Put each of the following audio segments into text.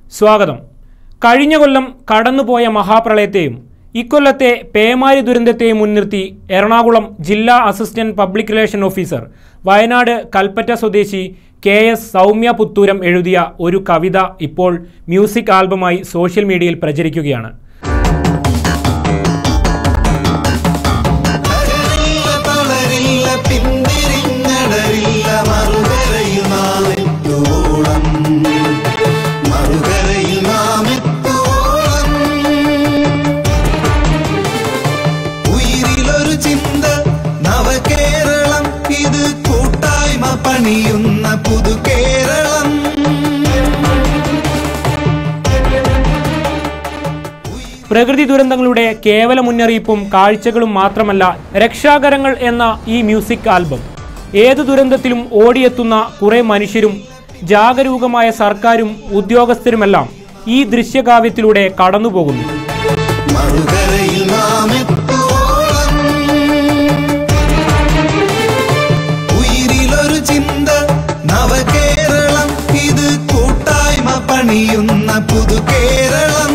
സ്വാഗതം കഴിഞ്ഞ കൊല്ലം കടന്നുപോയ മഹാപ്രളയത്തെയും ഇക്കൊല്ലത്തെ പേമാരി ദുരന്തത്തെയും മുൻനിർത്തി എറണാകുളം ജില്ലാ assistant public relation officer Wayanad Kalpetta സ്വദേശി കെ എസ് സൗമ്യ പുത്തൂരം എഴുതിയ ഒരു കവിത ഇപ്പോൾ മ്യൂസിക് ആൽബമായി സോഷ്യൽ മീഡിയയിൽ പ്രചരിക്കുകയാണ് തകരില്ല തളരില്ല പിന്തിരിഞ്ഞടരില്ല മറുകരയിൽ നാം എത്തുവോളം മറുകരയിൽ നാം എത്തുവോളം ഉയിരിലൊരു ചിന്ത നവകേരളം ഇത് കൂട്ടായ്മ പണിയുന്ന പുതുകേരളം പ്രകൃതി ദുരന്തങ്ങളുടെ കേവല മുന്നറിയിപ്പും കാഴ്ചകളും മാത്രമല്ല രക്ഷാകരങ്ങൾ എന്ന ഈ മ്യൂസിക് ആൽബം ഏതു ദുരന്തത്തിലും ഓടിയെത്തുന്ന കുറെ മനുഷ്യരും ജാഗരൂകമായ സർക്കാരും ഉദ്യോഗസ്ഥരുമെല്ലാം ഈ ദൃശ്യകാവ്യത്തിലൂടെ കടന്നുപോകുന്നു മറുകരയിൽ നാം എത്തുവോളം ഉയിരിലൊരു ചിന്ത നവകേരളം ഇത് കൂട്ടായ്മ പണിയുന്ന പുതുകേരളം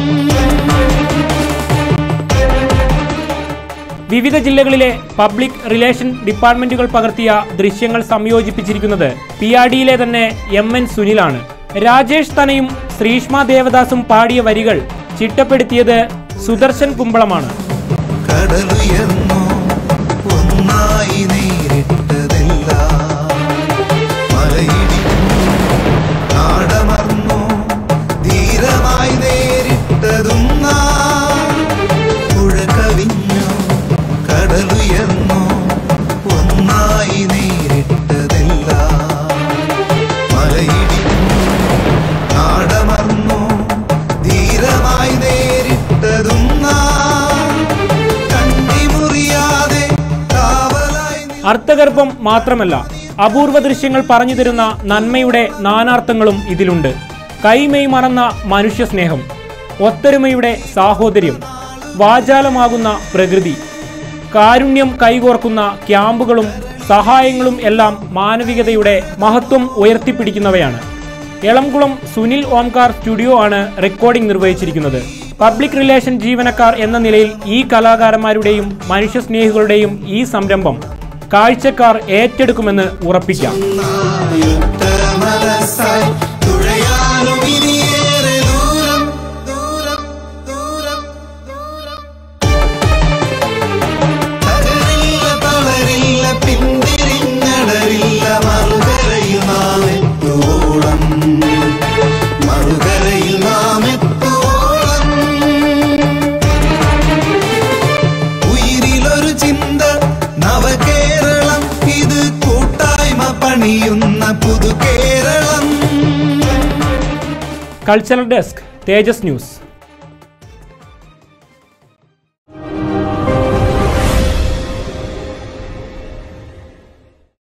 വിവിധ ജില്ലകളിലെ പബ്ലിക് റിലേഷൻ ഡിപ്പാർട്ട്മെന്റുകൾ പകർത്തിയ ദൃശ്യങ്ങൾ സംയോജിപ്പിച്ചിരിക്കുന്നത് പി ആർ ഡിയിലെ തന്നെ എം എൻ സുനിലാണ് രാജേഷ് തനയും ശ്രീഷ്മ ദേവദാസും പാടിയ വരികൾ ചിട്ടപ്പെടുത്തിയത് സുദർശൻ കുമ്പളമാണ് കടലുയർന്നോ ഒന്നായി നേരിട്ടതെല്ലാം മലയിടിഞ്ഞു നാടമർന്നോ ധീരമായി നേരിട്ടതും നാം പുഴ കവിഞ്ഞോ കടലുയർന്നോ ഒന്നായി നേരിട്ടതെല്ലാം മലയിടിഞ്ഞു നാടമർന്നോ ധീരമായി നേരിട്ടതും നാം കണ്ണിമുറിയാതെ കാവലായി നി- അർത്ഥഗർഭം മാത്രമല്ല അപൂർവ ദൃശ്യങ്ങൾ പറഞ്ഞു തരുന്ന നന്മയുടെ നാനാർത്ഥങ്ങളും ഇതിലുണ്ട് കൈമെയ് മറന്ന മനുഷ്യ സ്നേഹം ഒത്തൊരുമയുടെ സാഹോദര്യം വാചാലമാകുന്ന പ്രകൃതി കാരുണ്യം കൈകോർക്കുന്ന ക്യാമ്പുകളും സഹായങ്ങളും എല്ലാം മാനവികതയുടെ മഹത്വം ഉയർത്തിപ്പിടിക്കുന്നവയാണ് എളംകുളം സുനിൽ ഓംകാർ സ്റ്റുഡിയോ ആണ് റെക്കോർഡിംഗ് നിർവഹിച്ചിരിക്കുന്നത് പബ്ലിക് റിലേഷൻ ജീവനക്കാർ എന്ന നിലയിൽ ഈ കലാകാരന്മാരുടെയും മനുഷ്യസ്നേഹികളുടെയും ഈ സംരംഭം കാഴ്ചക്കാർ ഏറ്റെടുക്കുമെന്ന് ഉറപ്പിക്കാം യുദ്ധമനസ്സായി തുഴയാനും ഇനിയേറെ ദൂരം ദൂരം ദൂരം ദൂരം തകരില്ല തളരില്ല പിന്തിരിഞ്ഞടരില്ല മറുകരയിൽ നാം എത്തുവോളം മറുകരയിൽ നാം എത്തുവോളം ഉയിരിലൊരു ചിന്ത നവകേരളം ഇത് കൂട്ടായ്മ പണിയുന്ന Puthukeralam cultural desk Thejas news